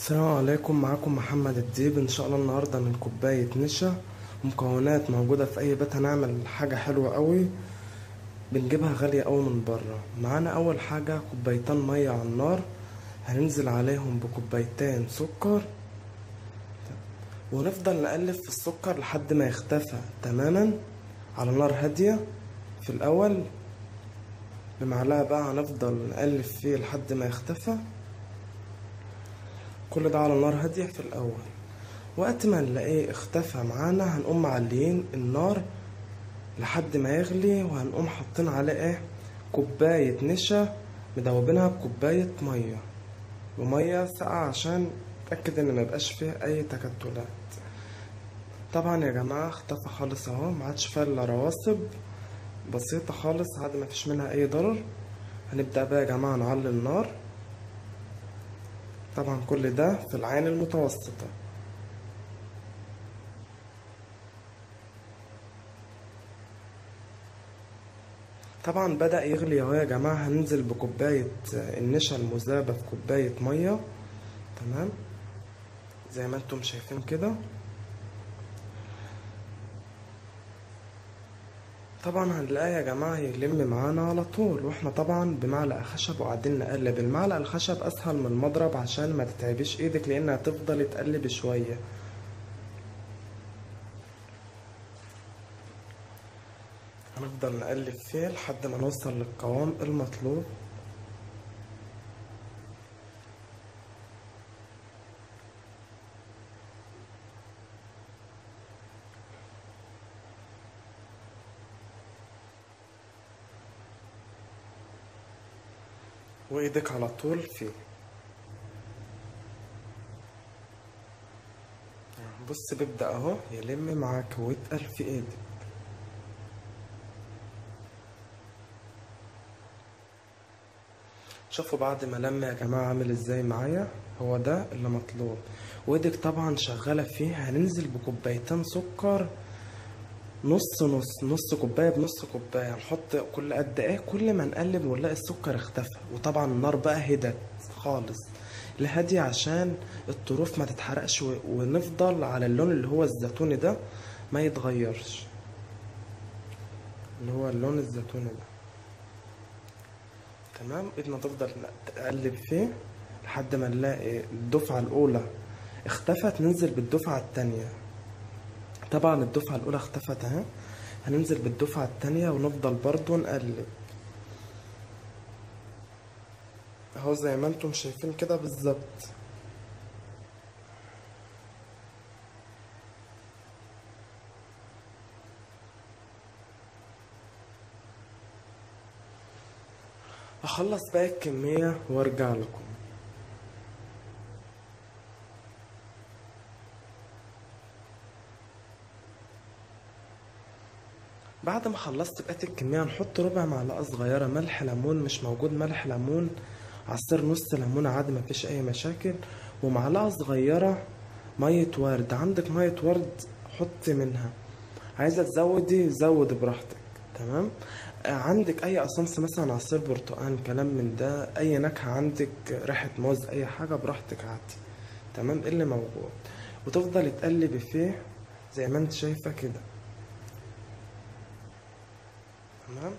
السلام عليكم معاكم محمد الديب ان شاء الله النهارده من كوبايه نشا مكونات موجوده في اي بيت هنعمل حاجه حلوه قوي بنجيبها غاليه قوي من بره معانا اول حاجه كوبايتين ميه على النار هننزل عليهم بكوبايتين سكر ونفضل نقلب في السكر لحد ما يختفى تماما على نار هاديه في الاول بمعلقه بقى هنفضل نقلب فيه لحد ما يختفى كل ده على نار هادية في الأول وقت ما نلاقيه اختفى معانا هنقوم معليين النار لحد ما يغلي وهنقوم حاطين عليه ايه كوباية نشا مدوبينها بكوباية مية ومية ساقعة عشان نتأكد ان ميبقاش فيه اي تكتلات طبعا يا جماعة اختفى خالص اهو معادش فيها الا رواسب بسيطة خالص عادي مفيش منها اي ضرر هنبدأ بقى يا جماعة نعلي النار طبعا كل ده في العين المتوسطة طبعا بدأ يغلي اهو يا جماعة هننزل بكوباية النشا المذابة في كوباية مية تمام زي ما انتم شايفين كده طبعا هنلاقيه يا جماعة يلم معانا على طول واحنا طبعا بمعلقة خشب وقاعدين نقلب المعلقة الخشب اسهل من المضرب عشان ما تتعبيش ايدك لانها هتفضل تقلب شوية هنفضل نقلب فيه لحد ما نوصل للقوام المطلوب وايدك على طول فيه بص بيبدأ اهو يلم معاك ويتقل في ايدك شوفوا بعد ما لم يا جماعة عامل ازاي معايا هو ده اللي مطلوب وايدك طبعا شغالة فيه هننزل بكوبايتين سكر نص نص نص كوبايه بنص كوبايه هنحط كل قد ايه كل ما نقلب ونلاقي السكر اختفى وطبعا النار بقى هدت خالص لهادية عشان الطروف ما تتحرقش و- ونفضل على اللون اللي هو الزيتوني ده ما يتغيرش اللي هو اللون الزيتوني ده تمام ايدنا تفضل تقلب فيه لحد ما نلاقي الدفعة الأولى اختفت ننزل بالدفعة التانية طبعا الدفعة الأولى اختفت اهي هننزل بالدفعة التانية ونفضل برضو نقلب اهو زي ما انتم شايفين كده بالظبط اخلص باقي الكمية وارجع لكم بعد ما خلصت بقية الكمية هنحط ربع معلقة صغيرة ملح ليمون مش موجود ملح ليمون عصير نص ليمون عادي مفيش أي مشاكل ومعلقة صغيرة مية ورد عندك مية ورد حط منها عايزة تزودي زود براحتك تمام آه، عندك أي أسانس مثلا عصير برتقال كلام من ده أي نكهة عندك ريحة موز أي حاجة براحتك عادي تمام إيه اللي موجود وتفضل تقلبي فيه زي ما انت شايفة كده تمام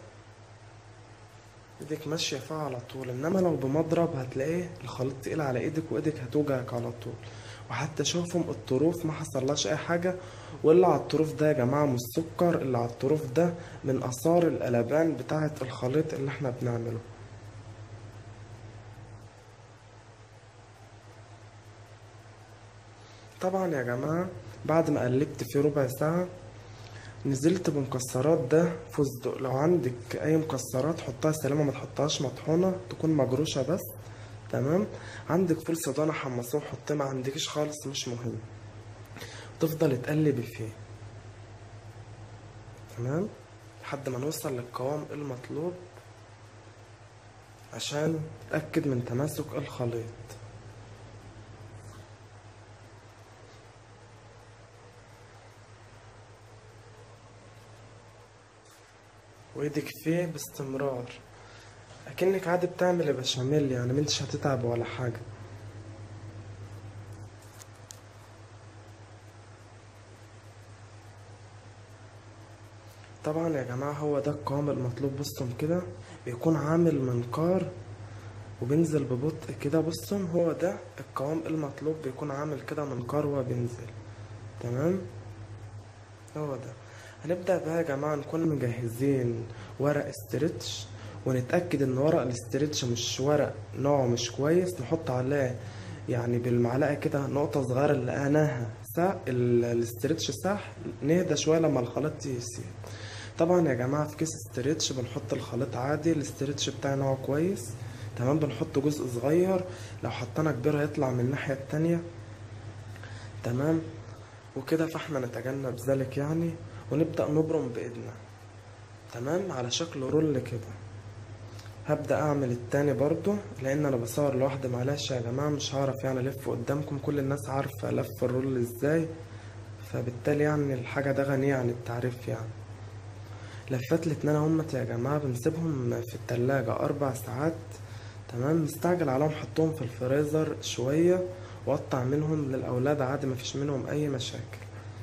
ايدك ماشية فيها على طول انما لو بمضرب هتلاقيه الخليط تقيل على ايدك وايدك هتوجعك على طول وحتى شوفهم الطروف ما حصلهاش اي حاجة واللي على الطروف ده يا جماعة مش سكر اللي على الطروف ده من اثار القلبان بتاعة الخليط اللي احنا بنعمله طبعا يا جماعة بعد ما قلبت فيه ربع ساعة نزلت بمكسرات ده فستق لو عندك اي مكسرات حطها سلامة ما تحطهاش مطحونة تكون مجروشة بس تمام عندك فول صيدانة حمصوه حطيه ما عندكش خالص مش مهم تفضل تقلبي فيه تمام لحد ما نوصل للقوام المطلوب عشان تتأكد من تماسك الخليط وايدك فيه باستمرار اكنك عادي بتعمل بشاميل يعني ما انتش هتتعب ولا حاجه طبعا يا جماعة هو ده القوام المطلوب بصوا كده بيكون عامل منقار وبينزل ببطء كده بصوا هو ده القوام المطلوب بيكون عامل كده منقار وهو بينزل تمام هو ده هنبدأ بقى يا جماعة نكون مجهزين ورق استرتش ونتأكد ان ورق الاسترتش مش ورق نوعه مش كويس نحط عليه يعني بالمعلقة كده نقطة صغيرة اللي لقيناها سا ال- الاسترتش صح نهدى شوية لما الخليط يسيل طبعا يا جماعة في كيس استرتش بنحط الخليط عادي الاسترتش بتاعي نوعه كويس تمام بنحط جزء صغير لو حطينا كبير هيطلع من الناحية التانية تمام وكده فاحنا نتجنب ذلك يعني ونبدأ نبرم بإيدنا تمام على شكل رول كده هبدأ أعمل التاني برضو لأن أنا بصور لوحدي معلش يا جماعة مش هعرف يعني ألف قدامكم كل الناس عارفة ألف الرول إزاي فبالتالي يعني الحاجة ده غنية عن التعريف يعني لفات الاتنين همت يا جماعة بنسيبهم في التلاجة أربع ساعات تمام مستعجل عليهم حطهم في الفريزر شوية وقطع منهم للأولاد عادي مفيش منهم أي مشاكل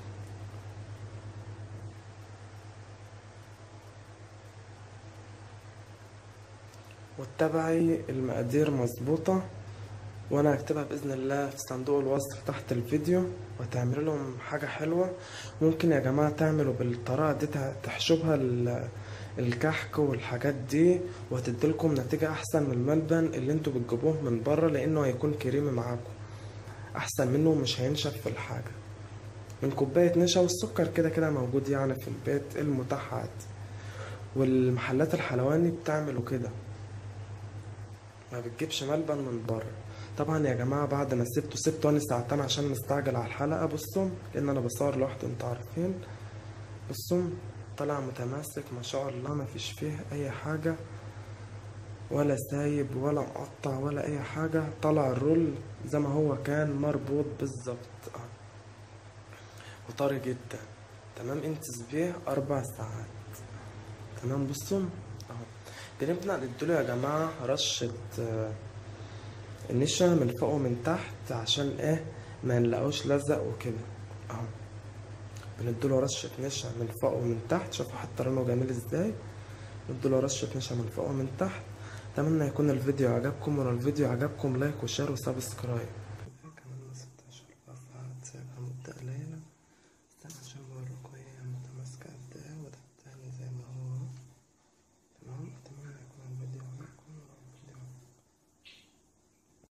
واتبعي المقادير مظبوطة وانا هكتبها باذن الله في صندوق الوصف تحت الفيديو وتعملوا لهم حاجة حلوة ممكن يا جماعة تعملوا بالطريقة دي تع- تحشوها ال- الكحك والحاجات دي وهتديلكم نتيجة احسن من الملبن اللي انتوا بتجيبوه من بره لانه هيكون كريمي معاكم احسن منه ومش هينشف في الحاجة من كوباية نشا والسكر كده كده موجود يعني في البيت المتاح عادي والمحلات الحلواني بتعملوا كده ما بتجيبش ملبن من بره طبعا يا جماعة بعد ما سبته سبته انا ساعتين عشان مستعجل على الحلقة بصوا لان انا بصور لوحدي انتوا عارفين بصوا طلع متماسك ما شاء الله ما فيش فيه اي حاجة ولا سايب ولا مقطع ولا اي حاجة طلع الرول زي ما هو كان مربوط بالظبط اه. وطري جدا تمام انتز بيه اربع ساعات تمام بصوا اهو بنبدأ نديله يا جماعة رشة آه، النشا من فوق ومن تحت عشان ايه ما نلاقوش لزق وكده اهو بنديله رشة نشا من فوق ومن تحت شوفوا حتى لونه جميل ازاي نديله رشة نشا من فوق ومن تحت اتمنى يكون الفيديو عجبكم ولو الفيديو عجبكم لايك وشير وسبسكرايب